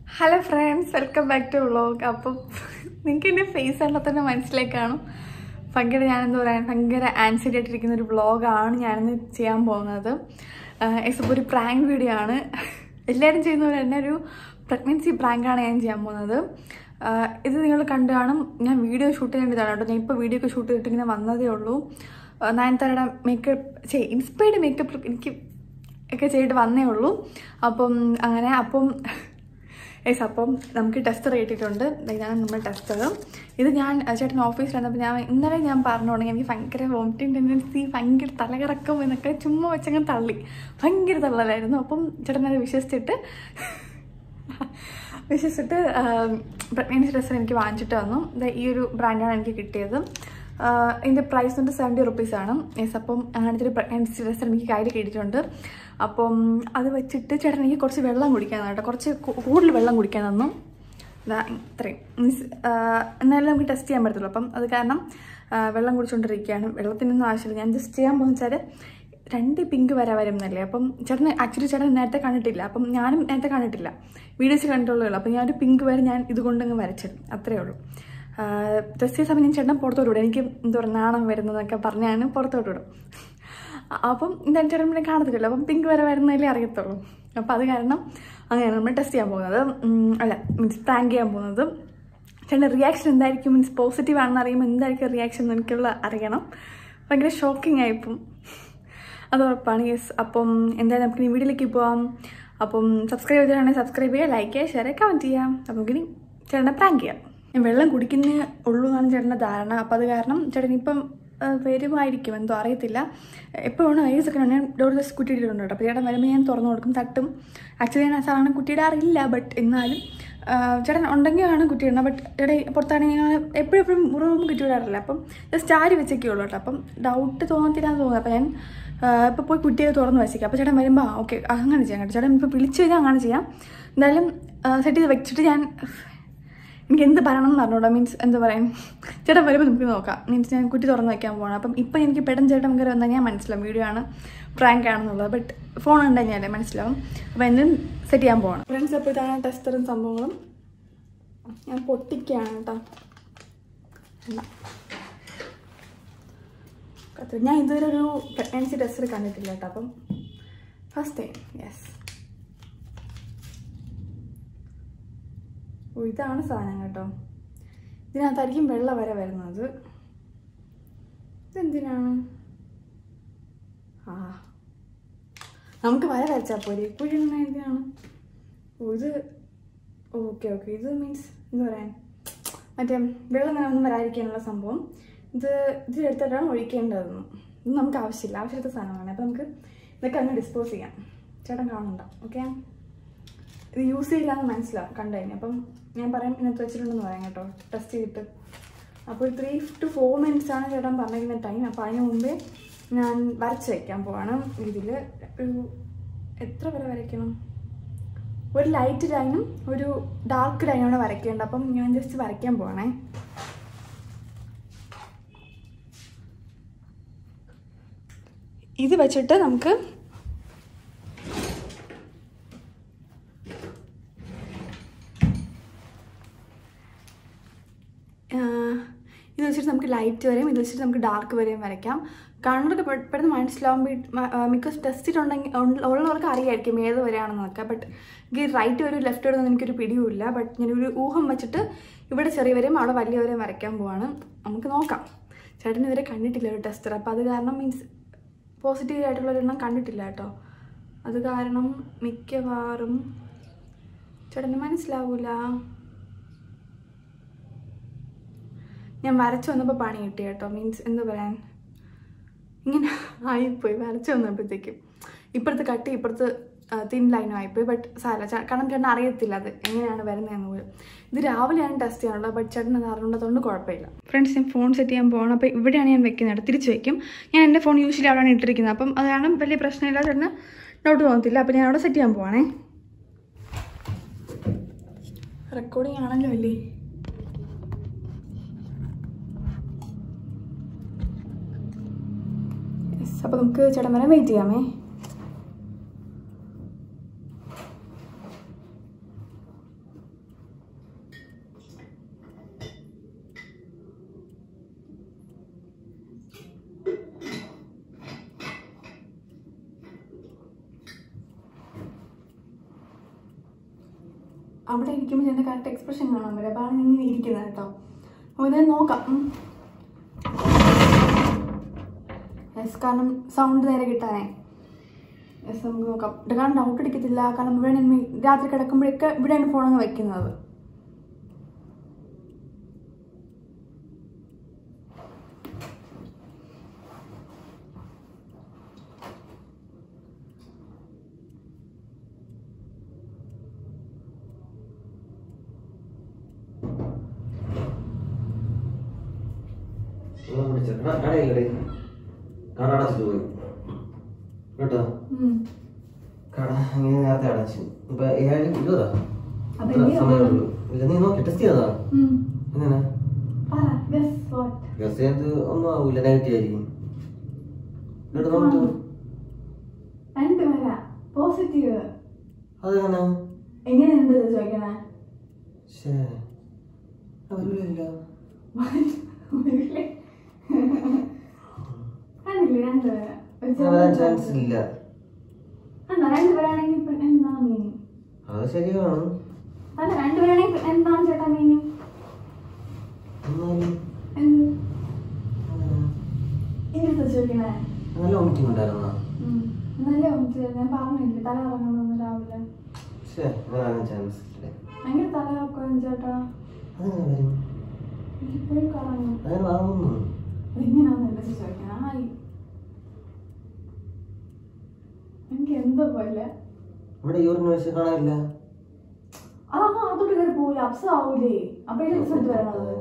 Hello friends welcome back to vlog അപ്പം നിങ്ങൾക്ക് എൻ്റെ ഫേസ് കണ്ടാൽ തന്നെ മനസ്സിലായി കാണും ഭയങ്കര ഞാനെന്താ പറയുക ഭയങ്കര ആൻസൈറ്റി ആയിട്ടിരിക്കുന്ന ഒരു വ്ളോഗാണ് ഞാനിന്ന് ചെയ്യാൻ പോകുന്നത് എക്സപ്പ് ഒരു പ്രാങ്ക് വീഡിയോ ആണ് എല്ലാവരും ചെയ്യുന്ന പോലെ തന്നെ ഒരു പ്രഗ്നൻസി പ്രാങ്കാണ് ഞാൻ ചെയ്യാൻ പോകുന്നത് ആഹ് ഇത് നിങ്ങൾ കണ്ടു കാണും ഞാൻ വീഡിയോ ഷൂട്ട് ചെയ്യേണ്ടതാണ് കേട്ടോ ഞാൻ ഇപ്പോൾ വീഡിയോ ഒക്കെ ഷൂട്ട് ചെയ്തിട്ട് ഇങ്ങനെ വന്നതേ ഉള്ളൂ നയൻതാരയുടെ മേക്കപ്പ് ചെയ് ഇൻസ്പയർഡ് മേക്കപ്പ് എനിക്ക് ഒക്കെ ചെയ്തിട്ട് വന്നേ ഉള്ളൂ അപ്പം അങ്ങനെ അപ്പം യെസ് അപ്പം നമുക്ക് ടെസ്റ്റർ കിട്ടിയിട്ടുണ്ട് ദേ ഇതാണ് നമ്മുടെ ടെസ്റ്റർ ഇത് ഞാൻ അഹ് ചേട്ടൻ ഓഫീസിൽ വന്നപ്പോൾ ഞാൻ ഇന്നലെ ഞാൻ പറഞ്ഞോണെങ്കിൽ എനിക്ക് ഭയങ്കര വോമിറ്റിംഗ് ടെൻഡൻസി ഭയങ്കര തലകറക്കം എന്നൊക്കെ ചുമ്മാ വെച്ചങ്ങ് തള്ളി ഭയങ്കര തള്ളലായിരുന്നു അപ്പം ചേട്ടൻ അത് വിശ്വസിച്ചിട്ട് വിശ്വസിച്ചിട്ട് പ്രഗ്നൻസി ടെസ്റ്റർ എനിക്ക് വാങ്ങിച്ചിട്ട് വന്നു ദേ ഈ ഒരു ബ്രാൻഡാണ് എനിക്ക് കിട്ടിയത് ആഹ് ഇതിൻ്റെ പ്രൈസ് വന്നിട്ട് സെവൻറ്റി റുപ്പീസാണ് യെസ് അപ്പം അങ്ങനത്തെ ഒരു പ്രഗ്നൻസി ടെസ്റ്റർ എനിക്ക് കയ്യിൽ കിട്ടിയിട്ടുണ്ട് അപ്പം അത് വെച്ചിട്ട് ചേട്ടൻ എനിക്ക് കുറച്ച് വെള്ളം കുടിക്കാൻ കേട്ടോ കുറച്ച് കൂ- കൂടുതൽ വെള്ളം കുടിക്കാൻ തന്നു ദാ ഇത്രയും മീൻസ് എന്നാലും നമുക്ക് ടെസ്റ്റ് ചെയ്യാൻ പറ്റത്തുള്ളൂ അപ്പം അത് കാരണം ആ, വെള്ളം കുടിച്ചുകൊണ്ടിരിക്കുകയാണ് വെള്ളത്തിനൊന്നും ആവശ്യമില്ല ഞാൻ ജസ്റ്റ് ചെയ്യാൻ പോകുന്ന വെച്ചാൽ രണ്ട് പിങ്ക് വര വരും എന്നല്ലേ അപ്പം ചേട്ടൻ ആക്ച്വലി ചേട്ടൻ നേരത്തെ കണ്ടിട്ടില്ല അപ്പം ഞാനും നേരത്തെ കണ്ടിട്ടില്ല വീഡിയോസ് കണ്ടിട്ടുള്ളൂ അപ്പം ഞാനൊരു പിങ്ക് വര ഞാൻ ഇതുകൊണ്ട് അങ്ങ് വരച്ചിടും അത്രേ ഉള്ളൂ ടെസ്റ്റ് ചെയ്ത സമയം ഞാൻ ചേട്ടൻ പുറത്തോട്ട് വിടും എനിക്ക് എന്താ പറയുക നാണം വരുന്നതെന്നൊക്കെ പറഞ്ഞാണ് പുറത്തോട്ട് വിടും അപ്പം എന്താ ചേട്ടൻ പിന്നെ കാണത്തില്ലല്ലോ അപ്പം പിങ്ക് വരെ വരുന്നതിലേ അറിയത്തുള്ളൂ അപ്പം അത് കാരണം അങ്ങനെയാണ് നമ്മൾ ടെസ്റ്റ് ചെയ്യാൻ പോകുന്നത് ഉം, അല്ല മീൻസ് പ്രാങ്ക് ചെയ്യാൻ പോകുന്നത് ചേട്ടൻ്റെ റിയാക്ഷൻ എന്തായിരിക്കും മീൻസ് പോസിറ്റീവ് ആണെന്ന് അറിയുമ്പോൾ എന്തായിരിക്കും റിയാക്ഷൻ എന്ന് എനിക്കുള്ള അറിയണം ഭയങ്കര ഷോക്കിംഗ് ആയിപ്പം അത് ഉറപ്പാണ് യെസ് അപ്പം എന്തായാലും നമുക്ക് ഇനി വീഡിയോയിലേക്ക് പോവാം അപ്പം സബ്സ്ക്രൈബ് ചെയ്തിട്ടാണെങ്കിൽ സബ്സ്ക്രൈബ് ചെയ്യുക ലൈക്ക് ചെയ്യുക ഷെയർ ചെയ്യുക കമൻറ്റ് ചെയ്യാം അപ്പം നമുക്കിനി ചേട്ടനെ പ്രാങ്ക് ചെയ്യാം ഞാൻ വെള്ളം കുടിക്കുന്നേ ഉള്ളൂ എന്നാണ് ചേട്ടൻ്റെ ധാരണ അപ്പം അത് കാരണം ചേട്ടൻ ഇപ്പം ആ, വരുമായിരിക്കും എന്തോ അറിയത്തില്ല എപ്പോൾ വേണം ഏത് സെക്കൻഡ് ഞാൻ ഡോർ ജസ്റ്റ് കുറ്റിയിട്ടുണ്ട് കേട്ടോ അപ്പോൾ ചേട്ടൻ വരുമ്പോൾ ഞാൻ തുറന്നു കൊടുക്കും തട്ടും ആക്ച്വലി ഞാൻ സാധാരണ കുറ്റിയിടാറില്ല ബട്ട് എന്നാലും ആ, ചേട്ടൻ ഉണ്ടെങ്കിലാണ് കുറ്റിയിടണം ബട്ട് ചേട്ടൻ പുറത്താണെങ്കിൽ ഞാൻ എപ്പോഴും എപ്പോഴും റൂം കുറ്റിയിടാറില്ല അപ്പം ജസ്റ്റ് ആരി വെച്ചൊക്കെ ഉള്ളൂ കേട്ടോ അപ്പം ഡൗട്ട് തോന്നത്തില്ല എന്ന് തോന്നുന്നു അപ്പം ഞാൻ ഇപ്പോൾ പോയി കുട്ടിയെ തുറന്ന് വെച്ചേക്കാം അപ്പോൾ ചേട്ടൻ വരുമ്പോൾ ആ ഓക്കെ അങ്ങനെ ചെയ്യാം കേട്ടോ ചേട്ടൻ ഇപ്പോൾ വിളിച്ചു കഴിഞ്ഞാൽ അങ്ങനെ ചെയ്യാം എന്തായാലും സെറ്റ് ചെയ്ത് വെച്ചിട്ട് ഞാൻ എനിക്ക് എന്ത് പറയണം എന്ന് പറഞ്ഞോടാ മീൻസ് എന്താ പറയാൻ ചേട്ടൻ വരുമ്പോൾ നമുക്ക് നോക്കാം മീൻസ് ഞാൻ കുറ്റി തുറന്ന് വയ്ക്കാൻ പോകണം അപ്പം ഇപ്പം എനിക്ക് പെട്ടെന്ന് ചേട്ടൻ കയറി വന്നാൽ ഞാൻ മനസ്സിലാവും വീഡിയോ ആണ് പ്രാങ്ക് ആണെന്നുള്ളത് ബട്ട് ഫോൺ ഉണ്ടെങ്കിൽ മനസ്സിലാവും അപ്പം എന്തും സെറ്റ് ചെയ്യാൻ പോകണം ഫ്രണ്ട്സ് അപ്പോൾ ഇതാണ് ടെസ്റ്ററും സംഭവങ്ങളും ഞാൻ പൊട്ടിക്കുകയാണ് കേട്ടോ എന്നാ. കത്തി- ഞാൻ ഇതുവരെ ഒരു പ്രഗ്നൻസി ടെസ്റ്റർ കണ്ടിട്ടില്ല കേട്ടോ അപ്പം ഫസ്റ്റ് ടൈം യെസ് ഓ ഇതാണ് സാധനം കേട്ടോ ഇതിനകത്തായിരിക്കും വെള്ള വര വരുന്നത് ഇതെന്തിനാണ് ആ നമുക്ക് വര വരച്ചാൽ പോരെ കുഴിയുന്ന എന്തിനാണ് ഓ ഇത് ഓക്കെ ഓക്കെ ഇത് മീൻസ് എന്താ പറയാൻ മറ്റേ വെള്ളം അങ്ങനെ ഒന്നും വരാതിരിക്കാനുള്ള സംഭവം ഇത് ഇതിലെടുത്തിട്ടാണ് ഒഴിക്കേണ്ടതെന്ന് ഇത് നമുക്ക് ആവശ്യമില്ല ആവശ്യമില്ലാത്ത സാധനമാണ് അപ്പോൾ നമുക്ക് ഇതൊക്കെ അങ്ങ് ഡിസ്പോസ് ചെയ്യാം ചേട്ടൻ കാണണ്ട ഓക്കെ ഇത് യൂസ് ചെയ്യില്ലാന്ന് മനസ്സിലാവും കണ്ടു കഴിഞ്ഞാൽ അപ്പം ഞാൻ പറയാം ഇന്നത്തെ വെച്ചിട്ടുണ്ടെന്ന് പറയാം കേട്ടോ ടെസ്റ്റ് ചെയ്തിട്ട് അപ്പോൾ ഒരു ത്രീ ടു ഫോർ മിനിറ്റ്സ് ആണ് ചേട്ടൻ പറഞ്ഞിരിക്കുന്ന ടൈം അപ്പോൾ അതിന് മുമ്പേ ഞാൻ വരച്ച് വയ്ക്കാൻ പോവാണ് ഇതിൽ ഒരു എത്ര വരെ വരയ്ക്കണം ഒരു ലൈറ്റ് ലൈനും ഒരു ഡാർക്ക് ലൈനാണ് വരയ്ക്കേണ്ടത് അപ്പം ഞാൻ ജസ്റ്റ് വരയ്ക്കാൻ പോവാണേ ഇത് വെച്ചിട്ട് നമുക്ക് ആഹ് ഇത് വെച്ചിട്ട് നമുക്ക് ലൈറ്റ് വരെയും ഇത് വെച്ചിട്ട് നമുക്ക് ഡാർക്ക് വരെയും വരയ്ക്കാം കാണുന്നവർക്ക് പെ- പെട്ടെന്ന് മനസ്സിലാവുമ്പോൾ മിക്ക ടെസ്റ്റിട്ടുണ്ടെങ്കിൽ ഉള്ളവർക്ക് അറിയായിരിക്കും ഏത് വരെയാണെന്നൊക്കെ ബട്ട് എനിക്ക് റൈറ്റ് വരും ലെഫ്റ്റ് വരും എനിക്കൊരു പിടിയുമില്ല ബട്ട് ഞാനൊരു ഊഹം വെച്ചിട്ട് ഇവിടെ ചെറിയ വരെയും അവിടെ വലിയ വരെയും വരയ്ക്കാൻ പോവാണ് നമുക്ക് നോക്കാം ചേട്ടൻ ഇതുവരെ കണ്ടിട്ടില്ല ഒരു ടെസ്റ്റർ അപ്പോൾ അത് കാരണം മീൻസ് പോസിറ്റീവ് ആയിട്ടുള്ളൊരെണ്ണം കണ്ടിട്ടില്ല കേട്ടോ അത് കാരണം മിക്കവാറും ചേട്ടന് മനസ്സിലാവൂല ഞാൻ വരച്ചു വന്നപ്പോൾ പണി കിട്ടി കേട്ടോ മീൻസ് എന്താ പറയാൻ ഇങ്ങനെ ആയിപ്പോയി വരച്ചു വന്നപ്പോഴത്തേക്കും ഇപ്പുറത്ത് കട്ടി ഇപ്പുറത്ത് തിൻ ലൈനും ആയിപ്പോയി ബട്ട് സാര കാരണം ചേട്ടൻ അറിയത്തില്ല അത് എങ്ങനെയാണ് വരുന്നതെന്ന് പോലും ഇത് രാവിലെയാണ് ടെസ്റ്റ് ചെയ്യാനുള്ളത് ബട്ട് ചേട്ടൻ അത് അറിയേണ്ടതുകൊണ്ട് കുഴപ്പമില്ല ഫ്രണ്ട്സ് ഞാൻ ഫോൺ സെറ്റ് ചെയ്യാൻ പോകണം അപ്പോൾ ഇവിടെയാണ് ഞാൻ വെക്കുന്നത് തിരിച്ച് വെക്കും ഞാൻ എൻ്റെ ഫോൺ യൂഷ്വലി അവിടെയാണ് ഇട്ടിരിക്കുന്നത് അപ്പം അത് കാരണം വലിയ പ്രശ്നമില്ല ചേട്ടന് ഡൗട്ട് തോന്നത്തില്ല അപ്പോൾ ഞാൻ അവിടെ സെറ്റ് ചെയ്യാൻ പോവാണേ റെക്കോർഡിംഗ് ആണല്ലോ അല്ലേ യെസ് അപ്പോൾ നമുക്ക് ചേട്ടൻ വരെ വെയിറ്റ് ചെയ്യാമേ അവിടെ ഇരിക്കുമ്പോൾ എൻ്റെ കറക്റ്റ് എക്സ്പ്രഷൻ കാണാൻ പറ്റും അപ്പോൾ ആണ് ഇങ്ങനെ ഇരിക്കുന്നത് കേട്ടോ അപ്പോൾ ഞാൻ നോക്കാം ഉം. Yes, കാരണം സൗണ്ട് നേരെ കിട്ടാനേ യെസ് നമുക്ക് നോക്കാം ഇത് കാരണം ഡൗട്ട് അടിക്കത്തില്ല കാരണം ഇവിടെ ഞാൻ രാത്രി കിടക്കുമ്പോഴൊക്കെ ഇവിടെയാണ് ഫോണങ്ങ് വെക്കുന്നത് വെള്ളം കുടിച്ചോ. എടാ, കടയില്ലെടേ. കട അടച്ചിട്ട് പോയി കേട്ടോ ഉം. കട ഇങ്ങനെ നേരത്തെ അടച്ചു ഇപ്പൊ ഏഴ് ഇരുപതാ അപ്പൊ ഇത്ര എന്ത് ചെയ്യും? സമയമുള്ളൂ ഇല്ല നീ നോക്കി ടെസ്റ്റ് ചെയ്തതാ ഉം. എങ്ങനെ പറ ഗസ് വാട്ട് ഗസ് ചെയ്ത് ഒന്നും ആവൂല നെഗറ്റീവ് ആയിരിക്കും എന്നിട്ട് നോക്കിട്ട് രണ്ട് വര പോസിറ്റീവ് അതെങ്ങനെ എങ്ങനെയുണ്ട് ഇത് ചോദിക്കണേ ശേ വരൂലല്ലോ കണ്ടില്ലേ രണ്ട് വര ഒരു ഞാൻ വരാൻ ചെറിയ ചാൻസ് ഇല്ല കണ്ടോ രണ്ട് വരാണെങ്കിൽ ഇപ്പൊ എന്താണ് മീനിങ് അത് ശരിയാണ് അല്ല രണ്ട് വരാണെങ്കിൽ എന്താണ് ചേട്ടാ മീനിങ് എന്നാലും എന്ത് അങ്ങനെ. ഇങ്ങനത്തെ ചോദിക്കണേ നല്ല വോമിറ്റിംഗ് ഉണ്ടായിരുന്നോ ഉം. നല്ല വന്നിട്ട് ഞാൻ പറഞ്ഞില്ലേ തല കറങ്ങണമെന്ന് രാവിലെ ശേ വരാൻ ചാൻസ് ഇല്ല ഭയങ്കര തല കറക്കും ചേട്ടാ അതെങ്ങനെ വരും ഇപ്പോഴും കറങ്ങും അങ്ങനെ വാങ്ങുന്നു അതെങ്ങനെയാന്ന് എന്റെ ചേച്ചി ചോദിക്കണം ആയി എനിക്ക് എന്തോ പോലെ ഇവിടെ യൂറിൻ ഒഴിച്ച് കാണാനില്ല അതാ അതോട്ട് കയറി പോവില്ല അപ്സ ആവൂലേ അപ്പോഴേ റിസൾട്ട് വരണത്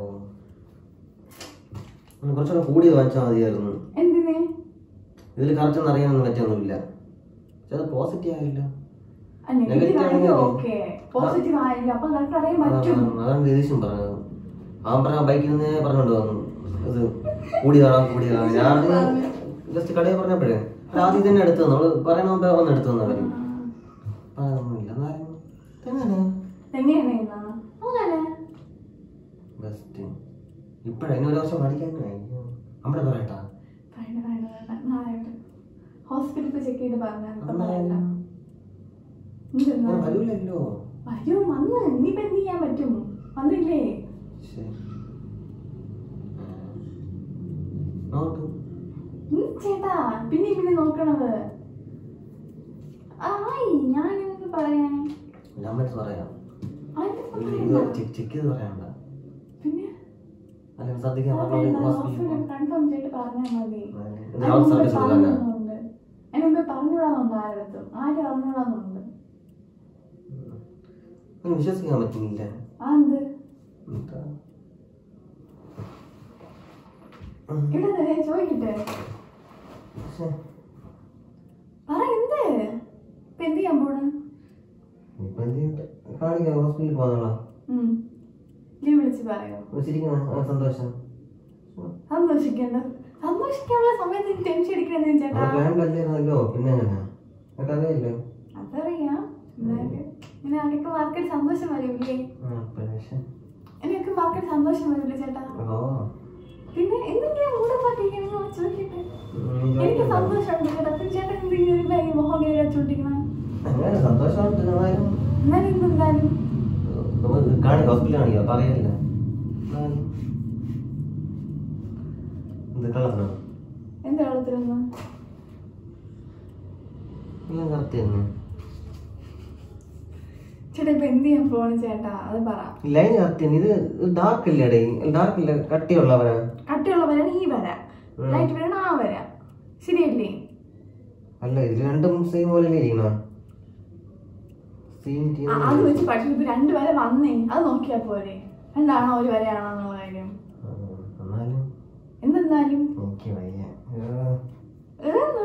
ഉം, കുറച്ചുകൂടെ കൂടിയത് വാങ്ങിച്ചാൽ മതിയായിരുന്നു എന്തിന് ഇതിൽ കറക്റ്റ് ഒന്നും അറിയാനൊന്നും പറ്റൊന്നുമില്ല പക്ഷെ അത് പോസിറ്റീവ് ആയില്ല നെഗറ്റീവ് Negative ആണെങ്കിൽ ആണെങ്കിൽ ഓക്കെ പോസിറ്റീവ് ആയില്ല അപ്പൊ കറക്റ്റ് അറിയാൻ പറ്റും അതാണ് അതാണ് ദേഷ്യം പറഞ്ഞത് അവൻ പറഞ്ഞ ബൈക്കിൽ നിന്ന് പറഞ്ഞോണ്ട് വന്നു ഇത് കൂടിയതാണോ കൂടിയതാണോ ഞാൻ ജസ്റ്റ് കടയിൽ പറഞ്ഞപ്പോഴേ അത് ആദ്യം തന്നെ എടുത്തു തന്നു അവള് പറയണ മുമ്പേ വന്ന് എടുത്തു തന്നവര് അതൊന്നുമില്ല എന്നാലും എങ്ങനെ എങ്ങനെയാണ് അങ്ങനെ ബെസ്റ്റ് ഇപ്പഴാ ഇനി ഒരു വർഷം പഠിക്കാൻ നമ്മുടെ പറയട്ടാ വേണ്ട വേണ്ട വേണ്ട നാളെ ഹോസ്പിറ്റലിൽ പോയി ചെക്ക് ചെയ്ത് പറഞ്ഞാൽ ഇപ്പൊ പറയണ്ട എന്തെന്നാ? ഞാൻ വരൂലല്ലോ വരൂ വന്ന് ഇനിയിപ്പോ എന്ത് ചെയ്യാൻ പറ്റും വന്നില്ലേ ശരി നോട്ടു ഉം, ചേട്ടാ പിന്നെ പിന്നെ നോക്കണത് ആയി ഞാൻ എന്ത് പറയാൻ അമ്മത്ത് പറയാം അതിപ്പോ ഇത് പറയണ്ട. ചെക്ക് ചെക്ക് ചെയ്ത് പറയണ്ട പിന്നെ അല്ലെങ്കിൽ ശ്രദ്ധിക്കാൻ പറഞ്ഞു ഹോസ്പിറ്റലിൽ കൺഫേം ചെയ്തിട്ട് പറഞ്ഞാൽ മതി ഞാൻ സർവീസ് കൊടുക്കാൻ പറഞ്ഞുണ്ട് എന്നെ മുമ്പേ പറഞ്ഞുകൂടാന്നുണ്ട് ആരടുത്തും ആരും അറിഞ്ഞൂടാന്നുണ്ട് എനിക്ക് വിശ്വസിക്കാൻ പറ്റുന്നില്ല അതെന്ത് എന്താ? ഇവിടെ ദേ ചോദിക്കട്ടെ പക്ഷേ, പറ എന്ത് ഇപ്പൊ എന്ത് ചെയ്യാൻ പോണ് ഇപ്പൊ എന്ത് ചെയ്യട്ടെ? കാണിക്കാം ഹോസ്പിറ്റലിൽ പോകാനുള്ള ലീവ് വിളിച്ച് പറയോ ചിരിക്കുന്ന സന്തോഷം സന്തോഷിക്കണ്ട സന്തോഷിക്കാനുള്ള സമയത്ത് നീ ടെൻഷൻ അടിക്കണേ ചേട്ടാ അത് പ്ലാൻ പറ്റിയിരുന്നല്ലോ പിന്നെ എങ്ങനെ എനിക്കറിയില്ലേ അതറിയാം എന്നാലും ഇങ്ങനെ അനക്ക് മാർക്കറ്റ് സന്തോഷം വരൂലേ ആ, പക്ഷേ എനിക്ക് മാർക്കറ്റ് സന്തോഷം വരൂലേ ചേട്ടാ ഓ പിന്നെ എന്തെങ്കിലും മൂടെ പാട്ടിരിക്കണോ ചോദിക്കട്ടെ ഉം, എനിക്ക് ചോദിക്കണ്ട. സന്തോഷമുണ്ട് ചേട്ടാ പിന്നെ ചേട്ടൻ എന്തെങ്കിലും ഒരു മുഖം കയറി വെച്ചോണ്ടിരിക്കണം അങ്ങനെ സന്തോഷമുണ്ട് എന്നാലും എന്നാലും എന്തെന്തായാലും നമുക്ക് കാണിക്കാം ഹോസ്പിറ്റലിൽ കാണിക്കാം അപ്പൊ അറിയില്ല എന്നാലും എന്ത് കളറാണ് എന്താ വെള്ളത്തിലൊന്ന് എല്ലാം കറക്റ്റ് തന്നെ ചേട്ടാ ഇപ്പൊ എന്ത് ചെയ്യാൻ പോണ് ചേട്ടാ അത് പറ ലൈൻ കറക്റ്റ് തന്നെ ഇത് ഡാർക്ക് അല്ലേ ഡേ ഡാർക്ക് ഇല്ല കട്ടിയുള്ളവരാ കട്ടിയുള്ള വരാണ് ഈ വര ഉം. ലൈറ്റ് വരാണ് ആ വര ശരിയല്ലേ അല്ല ഇത് രണ്ടും സെയിം പോലെ ഇരിക്കണ സെയിം ആ, അത് വെച്ച് പഠിച്ചു ഇപ്പൊ രണ്ട് വര വന്നേ അത് നോക്കിയാ പോരെ രണ്ടാണോ ഒരു വരയാണോ എന്നുള്ള കാര്യം എന്നാലും എന്തെന്നാലും എനിക്ക് വയ്യ ഏന്നാ?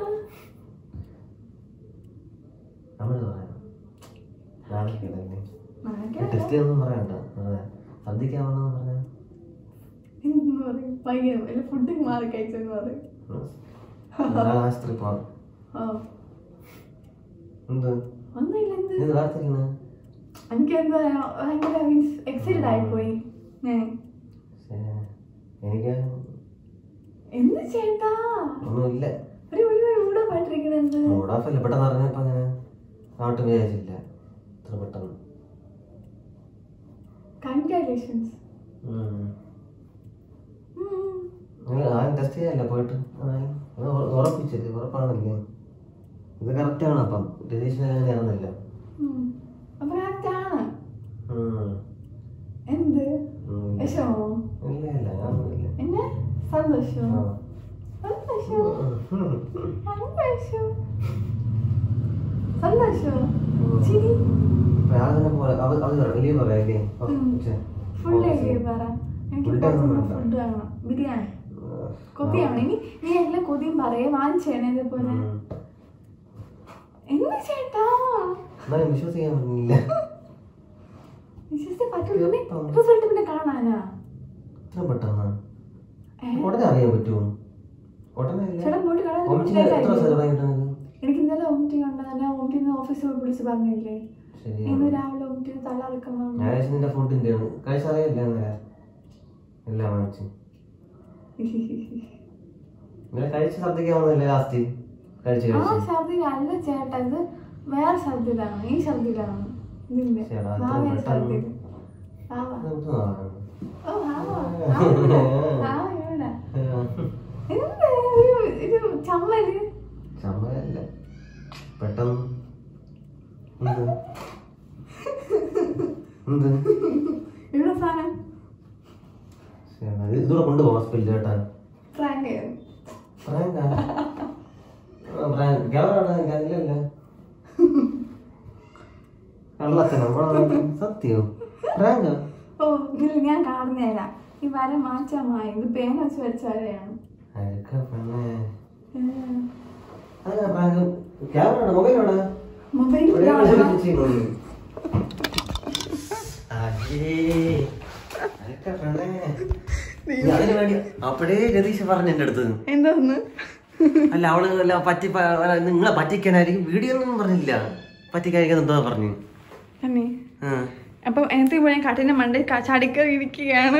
നമ്മൾ പറയാം കാണിക്കല്ലേ മനസ്സിലായില്ല. ടെസ്റ്റ് ചെയ്തൊന്നും പറയണ്ട അതെ ശ്രദ്ധിക്കാമെന്ന് പറഞ്ഞ എന്തെന്ന് പറയും പയ്യൻ വല്ല ഫുഡ് മാറി കഴിച്ചെന്ന് പറയും ആശുപത്രി പോവാം ഓ എന്ത് ഒന്നുമില്ല എന്ത് ഇത് വാർത്തിരിക്കുന്നത് എനിക്ക് എന്താ ഭയങ്കര മീൻസ് എക്സൈറ്റഡ് ആയിപ്പോയി ഞാൻ എനിക്ക് എന്ത് ചേട്ടാ ഒന്നുമില്ല ഒരു ഒരു ഇവിടെ പാട്ടിരിക്കണെന്ത് മൂഡ് ഓഫ് അല്ല പെട്ടെന്ന് അറിഞ്ഞപ്പോ അങ്ങനെ അങ്ങോട്ട് വിചാരിച്ചില്ല ഇത്ര പെട്ടെന്ന് പേഷ്യൻസ് നിങ്ങൾ ആരും ടെസ്റ്റ് ചെയ്യാല്ല പോയിട്ട് ആരും അത് ഉറ- ഉറപ്പിച്ചത് ഉറപ്പാണല്ലേ ഇത് കറക്റ്റ് ആണ് അപ്പം രതീഷിന് അങ്ങനെ ആണെന്നില്ല അപ്പൊ കറക്റ്റാണ് ഉം. എന്ത് ഉം. വിഷമോ ഇല്ല ഇല്ല ഞാനൊന്നുമില്ല എന്നെ സന്തോഷം ആ. സന്തോഷം സന്തോഷം സന്തോഷം ചിരി പ്രാർത്ഥന പോലെ അത് അത് വലിയ പറയാല്ലേ ഫുൾ പറ എനിക്ക് Full time ഒന്നും വേണ്ട. ഫുഡ് വേണം ബിരിയാണി കൊതിയാണ് ഇനി നീ എല്ലാ കൊതിയും പറയേ വാങ്ങിച്ചേണേ ഇതേപോലെ എന്ത് ചേട്ടാ എന്നാലും വിശ്വസിക്കാൻ പറ്റുന്നില്ല വിശ്വസിച്ച് പറ്റുള്ളൂ റിസൾട്ട് പിന്നെ കാണാനാ ഇത്ര പെട്ടെന്ന് ഏ? ഉടനെ അറിയാൻ പറ്റുമോ ഉടനെ ഇല്ല ചേട്ടൻ പോയിട്ട് കാണാൻ ഓമിറ്റിന് എത്ര ദിവസം തുടങ്ങിയിട്ട് എനിക്ക് ഇന്നലെ ഓമിറ്റിംഗ് ഉണ്ട് ഞാൻ ഓമിറ്റിന്ന് ഓഫീസിൽ പോയി വിളിച്ച് പറഞ്ഞില്ലേ ശരി ഇന്ന് രാവിലെ ഓമിറ്റിന് തല ഇറക്കണം ഞാൻ നിന്റെ ഫുഡിന്റെ ആണ് കഴിച്ചറിയില്ല എന്നല്ല എല്ലാം വാങ്ങിച്ചു ഇന്നലെ കഴിച്ച് ശ്രദ്ധിക്കാൻ വന്നില്ല ലാസ്റ്റ് കഴിച്ച് ആ കഴിച്ച് ഛർദി അല്ല ചേട്ടാ ഇത് വേറെ ഛർദിലാണ് ഈ ഛർദിലാണ് ഇതിന്റെ ചേട്ടാ, അത്ര ഭാവിയുടെ പെട്ടെന്ന്. ഛർദില് ആവാ ഇത് ആ. ഓ ആവാ ആവാ ഇവിടെ എന്ത് ഒരു ഒരു ചമ്മല് ചമ്മലല്ല പെട്ടെന്ന് എന്ത് എന്ത് ഇവിടെ സാധനം ചേട്ടാ, ഇത് ഇതൂടെ കൊണ്ടുപോകാം ഹോസ്പിറ്റലിൽ ചേട്ടാ പ്രാങ്ക് ചെയ്തു പ്രാങ്കാ? ആ, പ്രാങ്ക്. ക്യാമറ ആണ്, അതിലല്ല. കള്ളത്തനം ഇവിടെ സത്യോ പ്രാങ്കാ ഓ ഇതിൽ ഞാൻ കാണുന്നേരാ ഈ വര മാറ്റാമായി ഇത് പേന വെച്ച് വരച്ച വരയാണ് അതൊക്കെ പെണ്ണേ ഉം. അതാ പ്രാങ്ക് ക്യാമറ ആണ് മൊബൈൽ ആണ് മൊബൈൽ ഒരേ കാണാം. ഒരു ചെയ്യുന്നുള്ളൂ. അയ്യേ. അതൊക്കെ പെണ്ണേ. നീ അതിന് വേണ്ടി അപ്പഴേ രതീഷ് പറഞ്ഞു എന്റെ അടുത്ത് എന്തോന്ന് അല്ല അവള് അല്ല പറ്റി പ- അല്ല, നിങ്ങളെ പറ്റിക്കാനായിരിക്കും വീഡിയോ ഒന്നും പറഞ്ഞില്ല പറ്റിക്കായിരിക്കും എന്തോ പറഞ്ഞു അമ്മേ ആ. അപ്പൊ എനിക്ക് ഇവിടെ കാട്ടിന്റെ മണ്ടയിൽ ക- ചാടിക്കറി ഇരിക്കുകയാണ്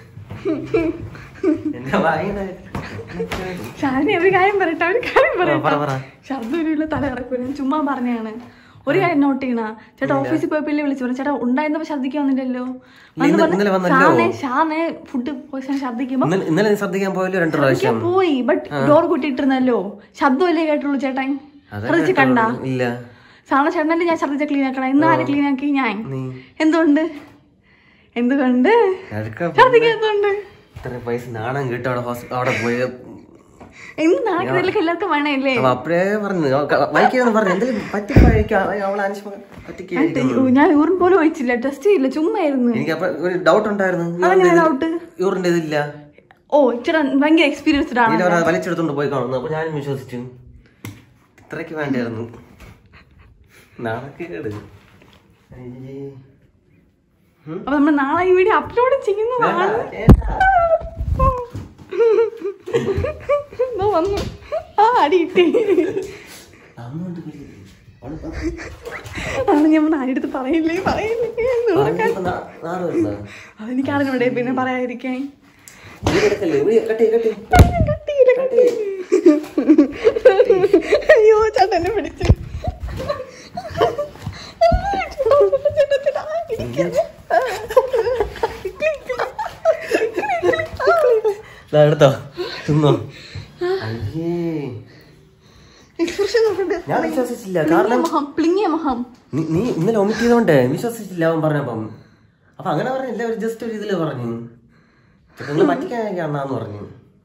എന്റെ വായന ഷാലിനി ഒരു കാര്യം പറയട്ടെ ഒരു കാര്യം പറ, പറ. പറയട്ടെ ശബ്ദം തല കിടക്കൂല ഞാൻ ചുമ്മാ പറഞ്ഞാണ് ഒരു കാര്യം നോട്ട് ചെയ്യണ ചേട്ടാ ഓഫീസിൽ പോയപ്പോ വിളിച്ചു പറഞ്ഞു ചേട്ടാ ഉണ്ടായിരുന്നപ്പോ ഛർദിക്കാൻ വന്നില്ലല്ലോ ഇന്ന് ഇന്നലെ വന്നല്ലോ. ഷാനെ ഷാനെ ഫുഡ് പോയി ഛർദിക്കുമ്പോ ഇന്നലെ ഇന്നലെ നീ ശ്രദ്ധിക്കാൻ പോയല്ലോ രണ്ടു പ്രാവശ്യം ഛർദിക്കാൻ പോയി ബട്ട് ഡോർ കൂട്ടിയിട്ടിരുന്നല്ലോ ശബ്ദമല്ലേ കേട്ടുള്ളൂ ചേട്ടാ അതാ ഛർദിച്ച് കേട്ടോ. കണ്ട ഇല്ല സാധാരണ ചേട്ടനല്ലേ ഞാൻ ഛർദിച്ച ക്ലീൻ ആക്കണം ഇന്ന് ആരെ ക്ലീൻ ആക്കി ഞാൻ നീ എന്തുകൊണ്ട് എന്തുകൊണ്ട് അതൊക്കെ ഛർദിക്കാൻ എന്തുകൊണ്ട് ഇത്രയും പൈസ നാണം കിട്ടും അവിടെ ഹോസ്- അവിടെ പോയി എന്ത് നാണക്കിടയിലൊക്കെ എല്ലാവർക്കും വേണമല്ലേ അപ്പൊ അപ്പഴേ പറഞ്ഞു വൈകിയെന്ന് പറഞ്ഞു എന്തെങ്കിലും പറ്റിപ്പോയിരിക്കും അവളെ അനുഷ്മ പറ്റിക്കായിരിക്കും ഞാൻ യൂറിൻ പോലും ഒഴിച്ചില്ല ടെസ്റ്റ് ചെയ്യില്ല ചുമ്മാ ആയിരുന്നു എനിക്ക് അപ്പൊ ഒരു ഡൗട്ട് ഉണ്ടായിരുന്നു അതെങ്ങനെ ഡൗട്ട് യൂറിന്റെ ഇതില്ല ഓ ചേട്ടാ ഭയങ്കര എക്സ്പീരിയൻസ്ഡ് ആണ് നീല അവരെ വലിച്ചെടുത്തോണ്ട് പോയി കാണുന്നു അപ്പൊ ഞാനും വിശ്വസിച്ചു ഇത്രയ്ക്ക് വേണ്ടായിരുന്നു നാണക്കേട് അയ്യേ. ഉം. അപ്പൊ നമ്മൾ നാളെ ഈ വീഡിയോ അപ്ലോഡ് ചെയ്യുന്നതാണ് വേണ്ട, വേണ്ട. ഇതോ വന്നു ആ അടി കിട്ടി അങ്ങോട്ട് വിളി. അവിടെ പോ. അതാണ് ഞാൻ ആരുടെ അടുത്ത് പറയില്ലേ പറയില്ലേ എന്ന് പറഞ്ഞപ്പോ നാ- നാളെ വരുന്നോ? അതെനിക്ക് അറിഞ്ഞൂടെ പിന്നെ പറയാതിരിക്കാൻ വിളി എടുക്കല്ലേ? വിളി, കട്ട് ചെയ്യ്, കട്ട് ചെയ്യ്. കട്ടിയില്ല കട്ട് ചെയ്യ്. അയ്യോ ചേട്ടൻ എന്നെ പിടിച്ചു ചേട്ടാ, ചേട്ടാ, ഇരിക്കാതെ. ദാ എടുത്തോ തിന്നോ അയ്യേ Expression നോക്കണ്ടേ? ഞാൻ വിശ്വസിച്ചില്ല കാരണം മഹാം പ്ലിങ്ങിയ മഹാം നീ നീ ഇന്നലെ ഒമിറ്റ് ചെയ്തോണ്ട് വിശ്വസിച്ചില്ല അവൻ പറഞ്ഞപ്പം അപ്പൊ അങ്ങനെ പറഞ്ഞില്ല ഒരു ജസ്റ്റ് ഒരു ഇതില് പറഞ്ഞു നിങ്ങൾ പറ്റിക്കാനാന്ന് പറഞ്ഞു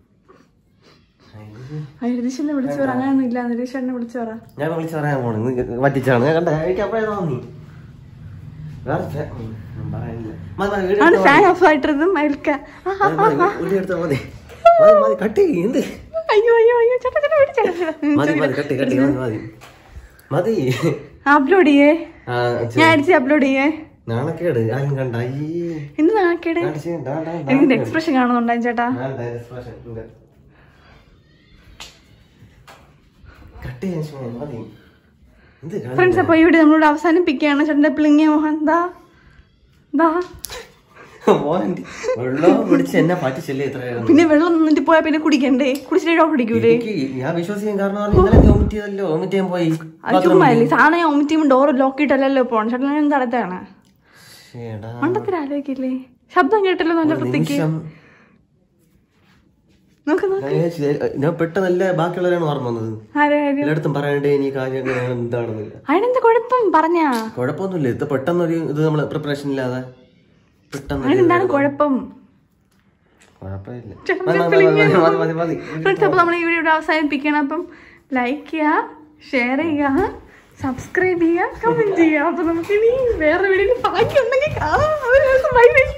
അയ്യേ. രതീഷനെ വിളിച്ചു പറ അങ്ങനെയൊന്നും ഇല്ല രതീഷനെ വിളിച്ചു പറ ഞാൻ വിളിച്ച് പറയാൻ പോണു നീ പറ്റിച്ചാണ് ഞാൻ കണ്ട എനിക്ക് അപ്പഴേ തോന്നി വേറെ ഫേ- ഉം, ഞാൻ പറയാനില്ല മതി, മതി, വീഡിയോ ആണ് എടുത്തോ, ഫാൻ മതി. ഓഫ് ആയിട്ടിരുന്നും അയൽക്ക മതി, മതി, വീഡിയോ എടുത്തോ, മതി മതി മതി കട്ട് ചെയ്യ് എന്ത് അയ്യോ അയ്യോ അയ്യോ ചേട്ടാ ചേട്ടാ വിളിച്ചേട്ടാ മതി മതി കട്ടി കട്ടി മതി മതി മതി അപ്ലോഡ് ചെയ്യേ ആ, ചെ- ഞാൻ അടിച്ച് അപ്ലോഡ് ചെയ്യേ നാണക്കേട് ആരും കണ്ട അയ്യേ എന്ത് നാക്കേട് കാണിച്ച്, ദാ, ദാ, ദാ. എനിക്ക് എക്സ്പ്രഷൻ കാണുന്നുണ്ടായി ചേട്ടാ വേണ്ട, expression ഉണ്ട്. കട്ട് ചെയ്യാൻ ശ്രമിക്കാം, മതി. എന്ത് കാണുന്നു? ഫ്രണ്ട്സ് അപ്പൊ ഇവിടെ നമ്മളോട് അവസാനിപ്പിക്കുകയാണ് ചേട്ടന്റെ പ്ലിങ്ങിയ മോഹൻ ദാ ദാ മോഹൻറ്റി, വെള്ളം കുടിച്ച് എന്നെ പറ്റിച്ചല്ലേ ഇത്രയായിരുന്നു പിന്നെ വെള്ളം നിന്നിട്ട് പോയാ പിന്നെ കുടിക്കണ്ടേ കുടിച്ചിട്ട് ഡോക്ടർ കുടിക്കൂലേ എനിക്ക് ഞാൻ വിശ്വസിക്കാൻ കാരണം പറഞ്ഞാ ഇന്നലെ നീ വോമിറ്റ് ചെയ്തല്ലോ വോമിറ്റ് ചെയ്യാൻ പോയി അത് ചുമ്മാ അല്ലേ സാധനം ഒമിറ്റിയും ഡോർ ലോക്ക് ഇട്ടല്ലോ പോണം ചേട്ടൻ എന്ത് അടുത്താണ് ശ്ശേടാ. മണ്ടത്തിൽ ആലോചിക്കില്ലേ ശബ്ദം കേട്ടല്ലോ നല്ല ഒരു വൃത്തിക്ക് നിമിഷം നോക്ക് നോക്ക് ഞാൻ വിചാരിച്ചു, ഏ, ഞാൻ പെട്ടെന്നല്ല ബാക്കിയുള്ളവരാണ് ഓർമ്മ വന്നത് ആരെ കാര്യം എല്ലായിടത്തും പറയാണ്ടേ ഇനി കാര്യം എന്താണെന്നില്ല അതിനെന്താ കുഴപ്പം പറഞ്ഞാ കുഴപ്പമൊന്നുമില്ല ഇത് പെട്ടെന്നൊരു ഇത് നമ്മള് പ്രിപ്പറേഷൻ ഇല്ലാതെ പെട്ടെന്ന് അതിനെന്താണ് കുഴപ്പം കുഴപ്പമില്ല ചെറുപ്പം മതി, മതി, മതി, മതി, മതി, മതി. ഫ്രണ്ട്സ് അപ്പോൾ നമ്മൾ ഈ വീഡിയോ ഇവിടെ അവസാനിപ്പിക്കണം അപ്പം ലൈക്ക് ചെയ്യുക ഷെയർ ചെയ്യുക സബ്സ്ക്രൈബ് ചെയ്യുക കമന്റ് ചെയ്യുക അപ്പൊ നമുക്ക് ഇനി വേറെ വീഡിയോയിൽ ബാക്കി ഉണ്ടെങ്കിൽ കാണാം ഒരു ദിവസം ബൈ ബൈ